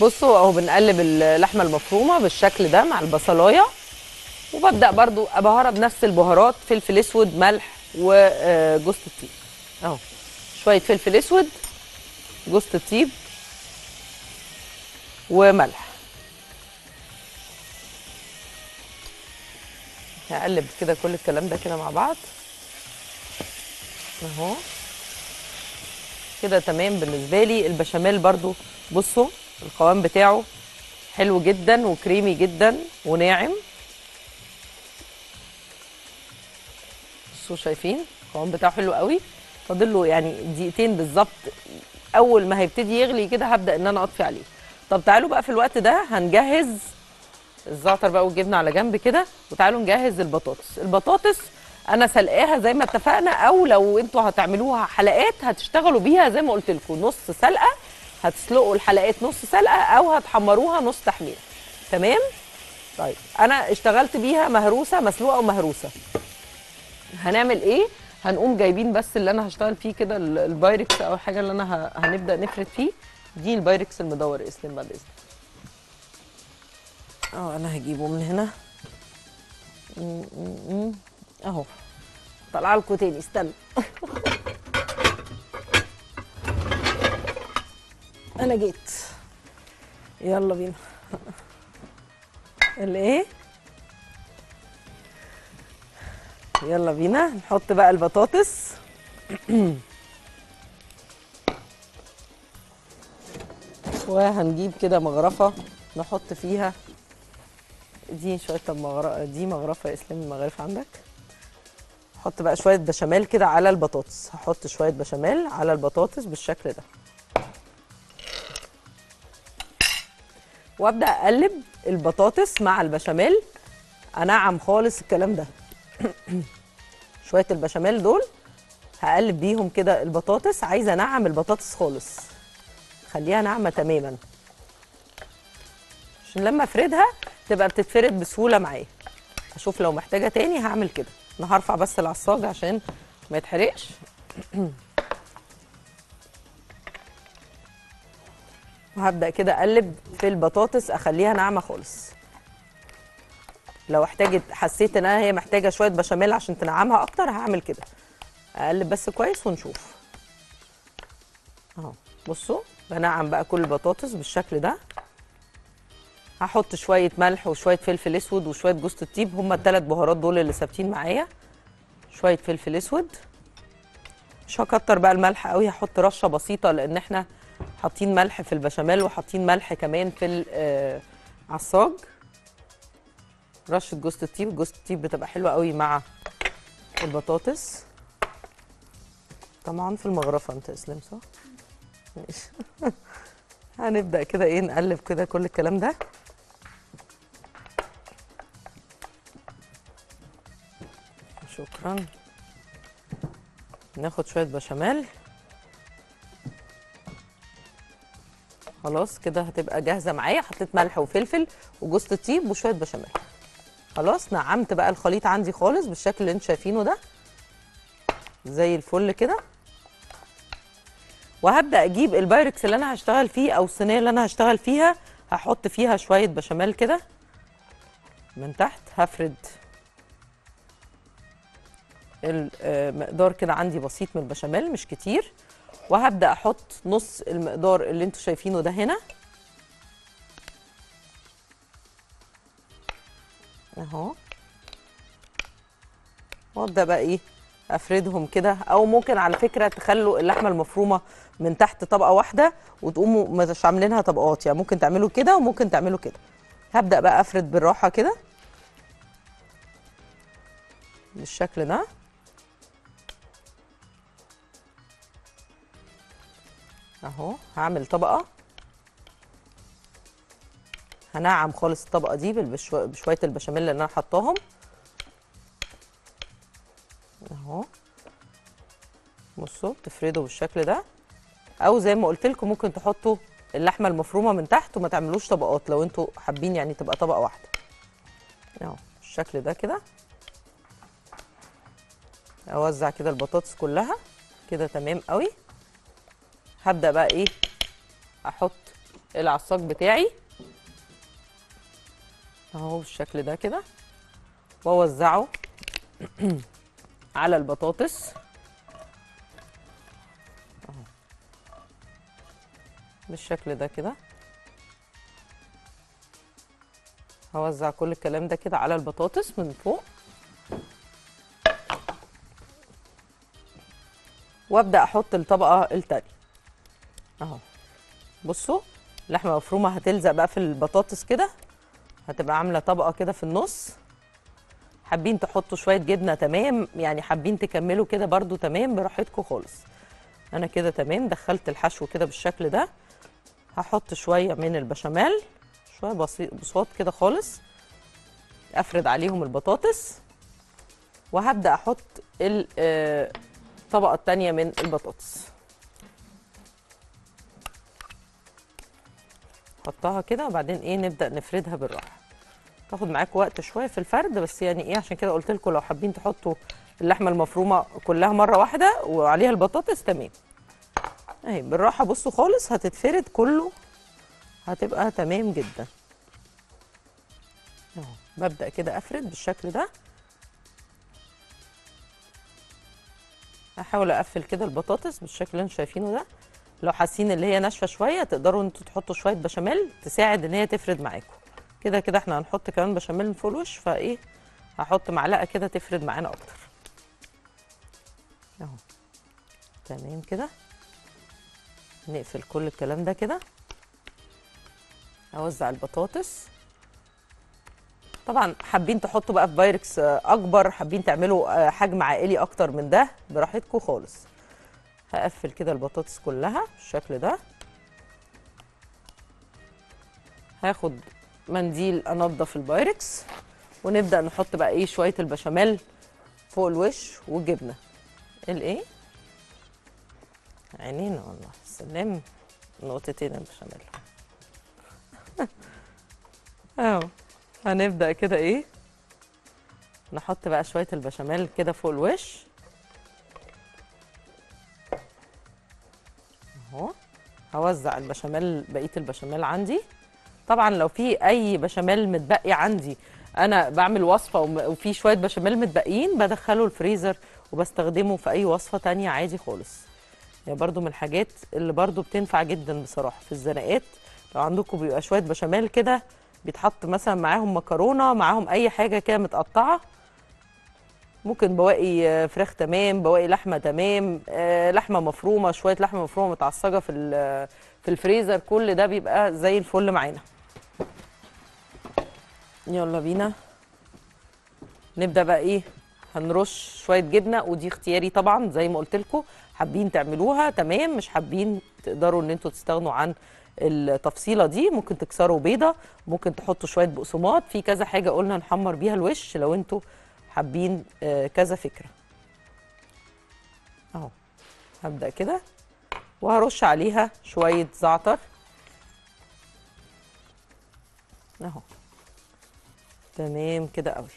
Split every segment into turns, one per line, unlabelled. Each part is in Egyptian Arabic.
بصوا اهو بنقلب اللحمه المفرومه بالشكل ده مع البصلايه وببدا برضو ابهرها بنفس البهارات فلفل اسود ملح وجوز الطيب اهو شويه فلفل اسود جوز الطيب وملح هقلب كده كل الكلام ده كده مع بعض اهو كده تمام بالنسبه لي البشاميل برضو بصوا القوام بتاعه حلو جدا وكريمي جدا وناعم بصوا شايفين القوام بتاعه حلو قوي فاضل له يعني دقيقتين بالظبط اول ما هيبتدي يغلي كده هبدا ان انا اطفي عليه طب تعالوا بقى في الوقت ده هنجهز الزعتر بقى والجبنه على جنب كده وتعالوا نجهز البطاطس البطاطس انا سلقاها زي ما اتفقنا او لو انتوا هتعملوها حلقات هتشتغلوا بيها زي ما قلت لكم نص سلقه هتسلقوا الحلقات نص سلقه او هتحمروها نص تحمير تمام طيب انا اشتغلت بيها مهروسه مسلوقه ومهروسه هنعمل ايه هنقوم جايبين بس اللي انا هشتغل فيه كده ال- البايركس او حاجه اللي انا ه- هنبدا نفرد فيه دي البايركس المدور اسلم بعد اذنك اه انا هجيبه من هنا م- م- م. اهو طلع لكم تاني استنى انا جيت يلا بينا الايه يلا بينا نحط بقى البطاطس وهنجيب كده مغرفة نحط فيها دي شوية طب مغرفة دي مغرفة يا اسلام المغارف عندك حط بقى شوية بشاميل كده على البطاطس هحط شوية بشاميل على البطاطس بالشكل ده وابدا اقلب البطاطس مع البشاميل انعم خالص الكلام ده شويه البشاميل دول هقلب بيهم كده البطاطس عايزه انعم البطاطس خالص خليها ناعمه تماما عشان لما افردها تبقى بتتفرد بسهوله معايا اشوف لو محتاجه تاني هعمل كده انا هرفع بس العصاج عشان ما يتحرقش وهبدا كده اقلب في البطاطس اخليها ناعمه خالص لو احتاجت حسيت انها هي محتاجه شويه بشاميل عشان تنعمها اكتر هعمل كده اقلب بس كويس ونشوف اهو بصوا بنعم بقى كل البطاطس بالشكل ده هحط شويه ملح وشويه فلفل اسود وشويه جوز الطيب هما الثلاث بهارات دول اللي ثابتين معايا شويه فلفل اسود مش هكتر بقى الملح قوي هحط رشه بسيطه لان احنا حاطين ملح في البشاميل وحاطين ملح كمان في العصاج رشه جوز الطيب جوز الطيب بتبقى حلوه قوي مع البطاطس طبعا في المغرفه انت اسلام صح ماشي هنبدا كده ايه نقلب كده كل الكلام ده شكرا ناخد شويه بشاميل خلاص كده هتبقى جاهزه معايا حطيت ملح وفلفل وجوز الطيب وشويه بشاميل خلاص نعمت بقى الخليط عندي خالص بالشكل اللي انتوا شايفينه ده زي الفل كده وهبدا اجيب البايركس اللي انا هشتغل فيه او الصينيه اللي انا هشتغل فيها هحط فيها شويه بشاميل كده من تحت هفرد المقدار كده عندي بسيط من البشاميل مش كتير وهبدا احط نص المقدار اللي انتوا شايفينه ده هنا اهو وابدا بقى ايه افردهم كده او ممكن على فكره تخلوا اللحمه المفرومه من تحت طبقه واحده وتقوموا مش عاملينها طبقات يعني ممكن تعملوا كده وممكن تعملوا كده هبدا بقى افرد بالراحه كده بالشكل ده اهو هعمل طبقه هنعم خالص الطبقه دي بالبشو- بشويه البشاميل اللي انا حطاهم اهو بصوا تفردوا بالشكل ده او زي ما قلت لكم ممكن تحطوا اللحمه المفرومه من تحت وما تعملوش طبقات لو انتوا حابين يعني تبقى طبقه واحده اهو بالشكل ده كده اوزع كده البطاطس كلها كده تمام قوي هبدا بقى ايه احط العصاج بتاعي اهو بالشكل ده كده واوزعه على البطاطس اهو بالشكل ده كده هوزع كل الكلام ده كده على البطاطس من فوق وابدا احط الطبقه التانية اهو بصوا لحمه مفرومه هتلزق بقى في البطاطس كده هتبقى عامله طبقه كده في النص حابين تحطوا شويه جبنه تمام يعني حابين تكملوا كده برضو تمام براحتكم خالص انا كده تمام دخلت الحشو كده بالشكل ده هحط شويه من البشاميل شويه بسيط بساط كده خالص افرد عليهم البطاطس وهبدا احط ال- آه، الطبقه التانية من البطاطس حطها كده وبعدين ايه نبدا نفردها بالراحه تاخد معاكم وقت شويه في الفرد بس يعني ايه عشان كده قلت لكم لو حابين تحطوا اللحمه المفرومه كلها مره واحده وعليها البطاطس تمام اهي بالراحه بصوا خالص هتتفرد كله هتبقى تمام جدا اهو ببدا كده افرد بالشكل ده هحاول اقفل كده البطاطس بالشكل اللي انتوا شايفينه ده لو حاسين اللي هي ناشفه شويه تقدروا انتوا تحطوا شويه بشاميل تساعد ان هي تفرد معاكم كده كده احنا هنحط كمان بشاميل من فوق الوش فايه هحط معلقه كده تفرد معانا اكتر اهو تمام كده نقفل كل الكلام ده كده اوزع البطاطس طبعا حابين تحطوا بقى في بايركس آه، اكبر حابين تعملوا آه، حجم عائلي اكتر من ده براحتكم خالص هقفل كده البطاطس كلها بالشكل ده هاخد منديل انضف البايركس ونبدا نحط بقى ايه شويه البشاميل فوق الوش والجبنه الايه عينينا والله سلام نقطتين البشاميل اهو هنبدا كده ايه نحط بقى شويه البشاميل كده فوق الوش اهو هوزع البشاميل بقيه البشاميل عندي طبعا لو في اي بشاميل متبقي عندي انا بعمل وصفه وم- وفي شويه بشاميل متبقيين بدخله الفريزر وبستخدمه في اي وصفه تانية عادي خالص يعني برضو من الحاجات اللي برضو بتنفع جدا بصراحه في الزنقات لو عندكم بيبقى شويه بشاميل كده بيتحط مثلا معاهم مكرونه معاهم اي حاجه كده متقطعه ممكن بواقي آه، فراخ تمام بواقي لحمه تمام آه، لحمه مفرومه شويه لحمه مفرومه متعصجه في ال- في الفريزر كل ده بيبقى زي الفل معانا يلا بينا نبدا بقى ايه هنرش شويه جبنه ودي اختياري طبعا زي ما قلت لكم حابين تعملوها تمام مش حابين تقدروا ان انتوا تستغنوا عن التفصيله دي ممكن تكسروا بيضه ممكن تحطوا شويه بقسماط في كذا حاجه قلنا نحمر بيها الوش لو انتوا حابين آه، كذا فكره اهو هبدا كده وهرش عليها شويه زعتر اهو تمام كده قوي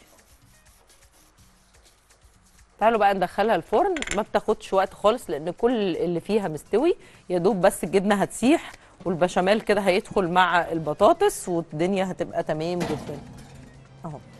تعالوا بقى ندخلها الفرن ما بتاخدش وقت خالص لان كل اللي فيها مستوي يا دوب بس الجبنه هتسيح والبشاميل كده هيدخل مع البطاطس والدنيا هتبقى تمام جدا اهو